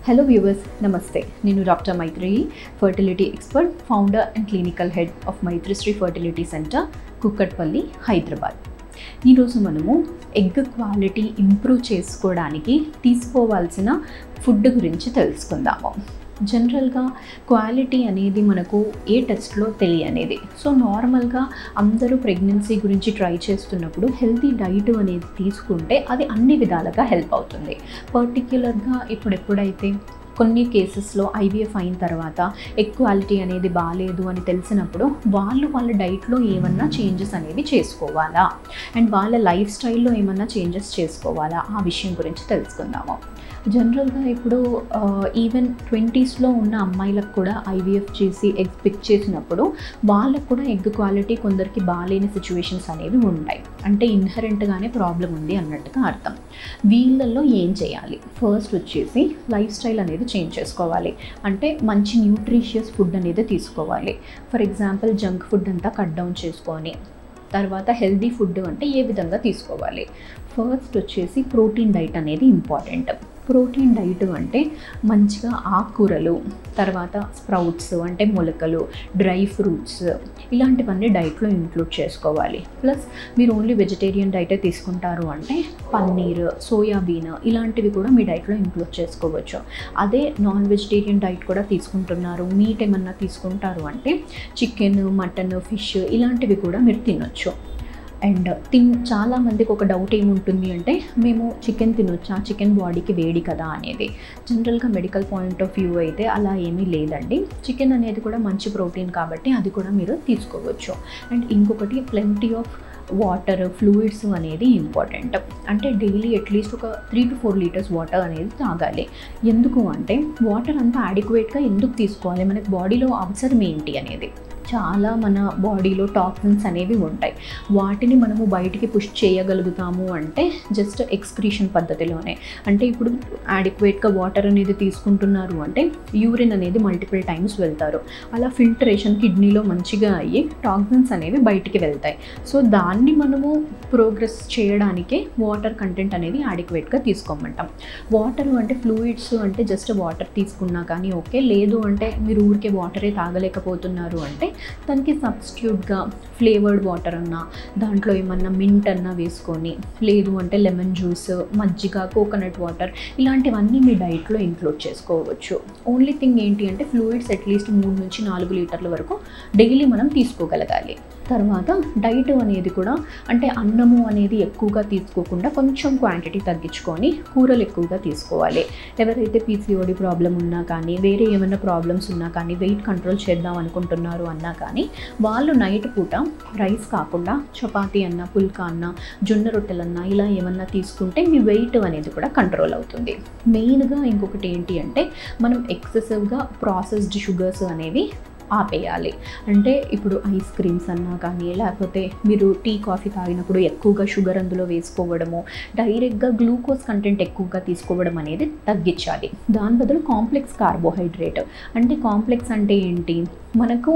hello viewers నమస్తే నేను doctor Maithri fertility expert founder and clinical head of Maithrisri fertility centre Kukatpally Hyderabad ఈరోజు మనము ఎగ్ క్వాలిటీ ఇంప్రూవ్ చేసుకోవడానికి తీసుకోవాల్సిన ఫుడ్ గురించి తెలుసుకుందాము జనరల్గా క్వాలిటీ అనేది మనకు ఏ టెస్ట్లో తెలియనేది సో నార్మల్గా అందరూ ప్రెగ్నెన్సీ గురించి ట్రై చేస్తున్నప్పుడు హెల్తీ డైట్ అనేది తీసుకుంటే అది అన్ని విధాలుగా హెల్ప్ అవుతుంది పర్టిక్యులర్గా ఇప్పుడు ఎప్పుడైతే కొన్ని కేసెస్లో ఐవీఎఫ్ అయిన తర్వాత ఎగ్ క్వాలిటీ అనేది బాగాలేదు అని తెలిసినప్పుడు వాళ్ళు వాళ్ళ డైట్లో ఏమన్నా చేంజెస్ అనేవి చేసుకోవాలా అండ్ వాళ్ళ లైఫ్ స్టైల్లో ఏమన్నా చేంజెస్ చేసుకోవాలా ఆ విషయం గురించి తెలుసుకుందాము జనరల్గా ఇప్పుడు ఈవెన్ ట్వంటీస్లో ఉన్న అమ్మాయిలకు కూడా ఐవీఎఫ్ చేసి ఎగ్ పిక్ చేసినప్పుడు వాళ్ళకు కూడా ఎగ్ క్వాలిటీ కొందరికి బాగాలేని సిచ్యువేషన్స్ అనేవి ఉంటాయి అంటే ఇన్హరెంట్గానే ప్రాబ్లం ఉంది అన్నట్టుగా అర్థం వీళ్ళల్లో ఏం చేయాలి ఫస్ట్ వచ్చేసి లైఫ్ స్టైల్ అనేది చేంజ్ చేసుకోవాలి అంటే మంచి న్యూట్రిషియస్ ఫుడ్ అనేది తీసుకోవాలి ఫర్ ఎగ్జాంపుల్ జంక్ ఫుడ్ అంతా కట్ డౌన్ చేసుకొని తర్వాత హెల్దీ ఫుడ్ అంటే ఏ విధంగా తీసుకోవాలి ఫస్ట్ వచ్చేసి ప్రోటీన్ డైట్ అనేది ఇంపార్టెంట్ ప్రోటీన్ డైట్ అంటే మంచిగా ఆకుకూరలు తర్వాత స్ప్రౌట్స్ అంటే మొలకలు డ్రై ఫ్రూట్స్ ఇలాంటివన్నీ డైట్లో ఇంక్లూడ్ చేసుకోవాలి ప్లస్ మీరు ఓన్లీ వెజిటేరియన్ డైటే తీసుకుంటారు అంటే పన్నీర్ సోయాబీన్ ఇలాంటివి కూడా మీ డైట్లో ఇంక్లూడ్ చేసుకోవచ్చు అదే నాన్ వెజిటేరియన్ డైట్ కూడా తీసుకుంటున్నారు మీట్ ఏమన్నా తీసుకుంటారు అంటే చికెన్ మటన్ ఫిష్ ఇలాంటివి కూడా మీరు తినొచ్చు అండ్ తిన్ చాలామందికి ఒక డౌట్ ఏముంటుంది అంటే మేము చికెన్ తినొచ్చా చికెన్ బాడీకి వేడి కదా అనేది జనరల్గా మెడికల్ పాయింట్ ఆఫ్ వ్యూ అయితే అలా ఏమీ లేదండి చికెన్ అనేది కూడా మంచి ప్రోటీన్ కాబట్టి అది కూడా మీరు తీసుకోవచ్చు అండ్ ఇంకొకటి ప్లెంటీ ఆఫ్ వాటర్ ఫ్లూయిడ్స్ అనేది ఇంపార్టెంట్ అంటే డైలీ అట్లీస్ట్ ఒక three to four litres water అనేది తాగాలి ఎందుకు అంటే వాటర్ అంతా అడిక్వేట్గా ఎందుకు తీసుకోవాలి మనకి బాడీలో అవసరం ఏంటి అనేది చాలా మన బాడీలో టాక్సిన్స్ అనేవి ఉంటాయి వాటిని మనము బయటికి పుష్ చేయగలుగుతాము అంటే జస్ట్ ఎక్స్క్రీషన్ పద్ధతిలోనే అంటే ఇప్పుడు అడిక్వేట్గా వాటర్ అనేది తీసుకుంటున్నారు అంటే యూరిన్ అనేది మల్టిపుల్ టైమ్స్ వెళ్తారు అలా ఫిల్టరేషన్ కిడ్నీలో మంచిగా అయ్యి టాక్సిన్స్ అనేవి బయటికి వెళ్తాయి సో దాన్ని మనము ప్రోగ్రెస్ చేయడానికే వాటర్ కంటెంట్ అనేది అడిక్వేట్గా తీసుకోమంటాం వాటర్ అంటే ఫ్లూయిడ్స్ అంటే జస్ట్ వాటర్ తీసుకున్నా కానీ ఓకే లేదు అంటే మీరు ఊరికే వాటరే తాగలేకపోతున్నారు అంటే దానికి సబ్స్టిట్యూట్గా ఫ్లేవర్డ్ వాటర్ అన్నా దాంట్లో ఏమన్నా మింట్ అన్నా వేసుకొని లేదు అంటే లెమన్ జ్యూస్ మజ్జిగ కోకోనట్ వాటర్ ఇలాంటివన్నీ మీ డైట్లో ఇంక్లూడ్ చేసుకోవచ్చు ఓన్లీ థింగ్ ఏంటి అంటే ఫ్లూయిడ్స్ అట్లీస్ట్ మూడు నుంచి నాలుగు లీటర్ల వరకు డైలీ మనం తీసుకోగలగాలి తర్వాత డైట్ అనేది కూడా అంటే అన్నము అనేది ఎక్కువగా తీసుకోకుండా కొంచెం క్వాంటిటీ తగ్గించుకొని కూరలు ఎక్కువగా తీసుకోవాలి ఎవరైతే పీసీఓడి ప్రాబ్లం ఉన్నా కానీ వేరే ఏమైనా ప్రాబ్లమ్స్ ఉన్నా కానీ వెయిట్ కంట్రోల్ చేద్దాం అనుకుంటున్నారు అన్నా కానీ వాళ్ళు నైట్ పూట రైస్ కాకుండా చపాతీ అన్న పుల్కా అన్న జొన్న రొట్టెలన్నా ఇలా ఏమన్నా తీసుకుంటే మీ వెయిట్ అనేది కూడా కంట్రోల్ అవుతుంది మెయిన్గా ఇంకొకటి ఏంటి అంటే మనం ఎక్సెసివ్గా ప్రాసెస్డ్ షుగర్స్ అనేవి ఆపేయాలి అంటే ఇప్పుడు ఐస్ క్రీమ్స్ అన్నా కానీ లేకపోతే మీరు టీ కాఫీ తాగినప్పుడు ఎక్కువగా షుగర్ అందులో వేసుకోవడము డైరెక్ట్గా గ్లూకోజ్ కంటెంట్ ఎక్కువగా తీసుకోవడం అనేది తగ్గించాలి దాని బదులు కాంప్లెక్స్ కార్బోహైడ్రేట్ అంటే కాంప్లెక్స్ అంటే ఏంటి మనకు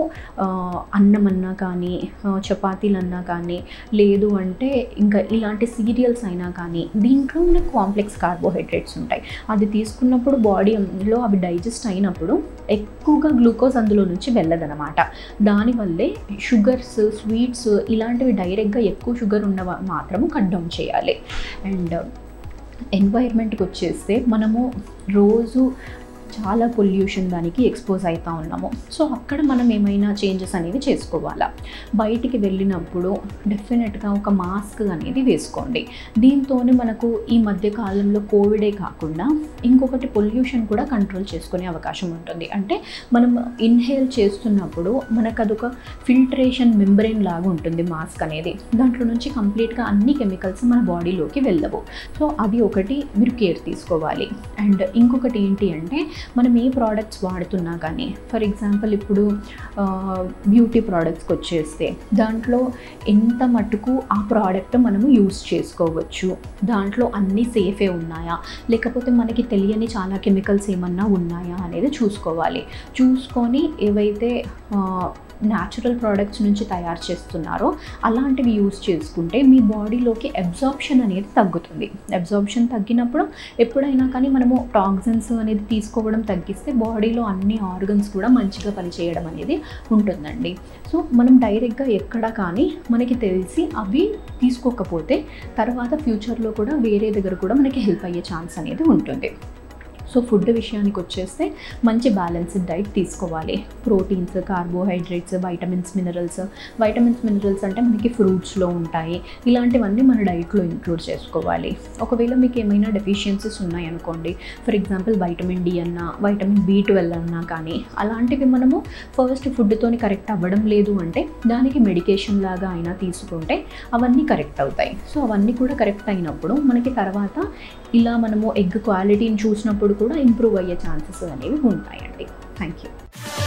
అన్నం అన్నా కానీ చపాతీలు అన్నా కానీ లేదు అంటే ఇంకా ఇలాంటి సీరియల్స్ అయినా కానీ దీంట్లో మనకు కాంప్లెక్స్ కార్బోహైడ్రేట్స్ ఉంటాయి అది తీసుకున్నప్పుడు బాడీలో అవి డైజెస్ట్ అయినప్పుడు ఎక్కువగా గ్లూకోజ్ అందులో నుంచి వెళ్ళదనమాట దానివల్లే షుగర్స్ స్వీట్స్ ఇలాంటివి డైరెక్ట్గా ఎక్కువ షుగర్ ఉన్న మాత్రము కట్ డౌన్ చేయాలి అండ్ ఎన్వైర్మెంట్కి వచ్చేస్తే మనము రోజు చాలా పొల్యూషన్ దానికి ఎక్స్పోజ్ అవుతూ ఉన్నాము సో అక్కడ మనం ఏమైనా చేంజెస్ అనేవి చేసుకోవాలా బయటికి వెళ్ళినప్పుడు డెఫినెట్గా ఒక మాస్క్ అనేది వేసుకోండి దీంతోనే మనకు ఈ మధ్య కాలంలో కోవిడే కాకుండా ఇంకొకటి పొల్యూషన్ కూడా కంట్రోల్ చేసుకునే అవకాశం ఉంటుంది అంటే మనం ఇన్హేల్ చేస్తున్నప్పుడు మనకు అదొక ఫిల్టరేషన్ మెంబ్రెయిన్ లాగా ఉంటుంది మాస్క్ అనేది దాంట్లో నుంచి కంప్లీట్గా అన్ని కెమికల్స్ మన బాడీలోకి వెళ్ళవు సో అది ఒకటి మీరు కేర్ తీసుకోవాలి అండ్ ఇంకొకటి ఏంటి అంటే మనం ఏ ప్రోడక్ట్స్ వాడుతున్నా కానీ ఫర్ ఎగ్జాంపుల్ ఇప్పుడు బ్యూటీ ప్రోడక్ట్స్కి వచ్చేస్తే దాంట్లో ఎంత మటుకు ఆ ప్రోడక్ట్ మనము యూస్ చేసుకోవచ్చు దాంట్లో అన్నీ సేఫే ఉన్నాయా లేకపోతే మనకి తెలియని చాలా కెమికల్స్ ఏమన్నా ఉన్నాయా అనేది చూసుకోవాలి చూసుకొని ఏవైతే న్యాచురల్ ప్రోడక్ట్స్ నుంచి తయారు చేస్తున్నారో అలాంటివి యూస్ చేసుకుంటే మీ బాడీలోకి అబ్జార్ప్షన్ అనేది తగ్గుతుంది అబ్జార్ప్షన్ తగ్గినప్పుడు ఎప్పుడైనా కానీ మనము టాక్సిన్స్ అనేది తీసుకోవడం తగ్గిస్తే బాడీలో అన్ని ఆర్గన్స్ కూడా మంచిగా పనిచేయడం అనేది ఉంటుందండి సో మనం డైరెక్ట్గా ఎక్కడ కానీ మనకి తెలిసి అవి తీసుకోకపోతే తర్వాత ఫ్యూచర్లో కూడా వేరే దగ్గర కూడా మనకి హెల్ప్ అయ్యే ఛాన్స్ అనేది ఉంటుంది సో ఫుడ్ విషయానికి వచ్చేస్తే మంచి బ్యాలెన్స్డ్ డైట్ తీసుకోవాలి proteins carbohydrates vitamins minerals vitamins minerals అంటే మనకి ఫ్రూట్స్లో ఉంటాయి ఇలాంటివన్నీ మన డైట్లో ఇంక్లూడ్ చేసుకోవాలి ఒకవేళ మీకు ఏమైనా డెఫిషియన్సీస్ ఉన్నాయనుకోండి ఫర్ ఎగ్జాంపుల్ వైటమిన్ డి అన్నా వైటమిన్ బి ట్వెల్వ్ అన్నా కానీ అలాంటివి మనము ఫస్ట్ ఫుడ్తోని కరెక్ట్ అవ్వడం లేదు అంటే దానికి మెడికేషన్ లాగా అయినా తీసుకుంటే అవన్నీ కరెక్ట్ అవుతాయి సో అవన్నీ కూడా కరెక్ట్ అయినప్పుడు మనకి తర్వాత ఇలా మనము ఎగ్ క్వాలిటీని చూసినప్పుడు కూడా ఇంప్రూవ్ అయ్యే ఛాన్సెస్ అనేవి ఉంటాయండి థ్యాంక్ యూ